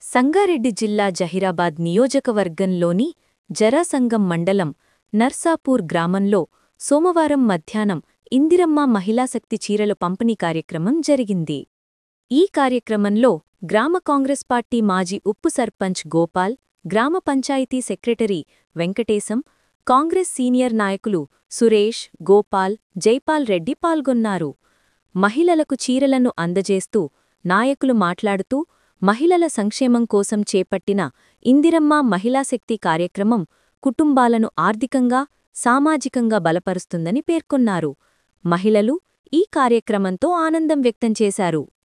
సంగారెడ్డి జిల్లా జహీరాబాద్ నియోజకవర్గంలోని జరాసంగం మండలం నర్సాపూర్ గ్రామంలో సోమవారం మధ్యాహ్నం ఇందిరమ్మ మహిళాశక్తి చీరల పంపిణీ కార్యక్రమం జరిగింది ఈ కార్యక్రమంలో గ్రామ కాంగ్రెస్ పార్టీ మాజీ ఉప్పు సర్పంచ్ గోపాల్ గ్రామ panchayat secretary Venkatesham Congress senior నాయకులు సురేష్ గోపాల్ జైపాల్ రెడ్డి పాల్గొన్నారు మహిళలకు చీరలను అందజేస్తూ నాయకులు మాట్లాడుతూ మహిళల సంక్షేమం కోసం చేపట్టిన ఇందిరమ్మ మహిళాశక్తి కార్యక్రమం కుటుంబాలను ఆర్థికంగా సామాజికంగా బలపరుస్తుందని పేర్కొన్నారు మహిళలు ఈ కార్యక్రమంతో ఆనందం వ్యక్తం చేశారు